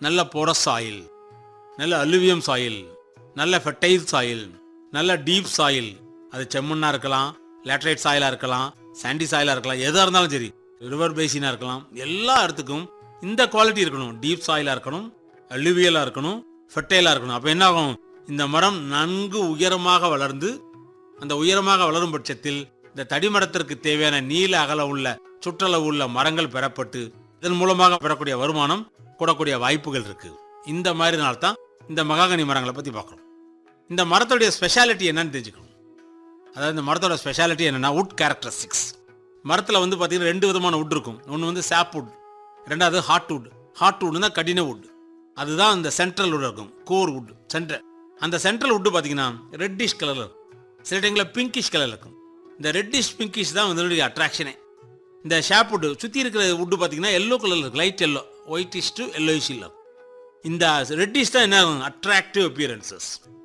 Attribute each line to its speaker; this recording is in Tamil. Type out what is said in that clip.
Speaker 1: நல்ல போரஸ் சாயில் நல்ல அலுவியம் சாயில் நல்ல ஃபெர்டைல் சாயில் நல்ல டீப் சாயில் அது செம்மண்ணா இருக்கலாம் லேட்டரைட் சாயிலா இருக்கலாம் சாண்டி சாயிலா இருக்கலாம் எதா இருந்தாலும் சரி ரிவர் பேசினா இருக்கலாம் எல்லா இடத்துக்கும் இந்த குவாலிட்டி இருக்கணும் டீப் சாயிலா இருக்கணும் அலுவியலா இருக்கணும் ஃபெர்டைலா இருக்கணும் அப்ப என்ன ஆகும் இந்த மரம் நன்கு உயரமாக வளர்ந்து அந்த உயரமாக வளரும் பட்சத்தில் இந்த தடிமரத்திற்கு தேவையான நீல அகல உள்ள சுற்றளவு உள்ள மரங்கள் பெறப்பட்டு இதன் மூலமாக பெறக்கூடிய வருமானம் கூடக்கூடிய வாய்ப்புகள் இருக்கு இந்த மாதிரி நாள் தான் இந்த மகாகனி மரங்களை பத்தி பார்க்கணும் இந்த மரத்துடைய ஸ்பெஷாலிட்டி என்னன்னு தெரிஞ்சுக்கணும் அதாவது இந்த மரத்தோட ஸ்பெஷாலிட்டி என்னன்னா வுட் கேரக்டரிஸ்டிக்ஸ் மரத்தில் வந்து பார்த்தீங்கன்னா ரெண்டு விதமான வுட் இருக்கும் ஒன்று வந்து சாப் வுட் ரெண்டாவது ஹார்ட் வுட் ஹார்ட் வுட்னா கடின வுட் அதுதான் இந்த சென்ட்ரல் வுட் இருக்கும் கோர் வுட் சென்ட்ரல் அந்த சென்ட்ரல் வுட் பார்த்தீங்கன்னா ரெட்டிஷ் கலரில் இருக்கும் சில டைமில் பிங்கிஷ் கலரில் இருக்கும் இந்த ரெட்டிஷ் பிங்கிஷ் தான் வந்து அட்ராக்ஷனே இந்த ஷாப் வுட் சுற்றி இருக்கிற வுட்டு பார்த்தீங்கன்னா எல்லோ கலரில் இருக்கும் light yellow whitish to yellowish இல்லை இந்த ரெட்டிஷ் தான் என்ன அட்ராக்டிவ் அப்பியரன்சஸ்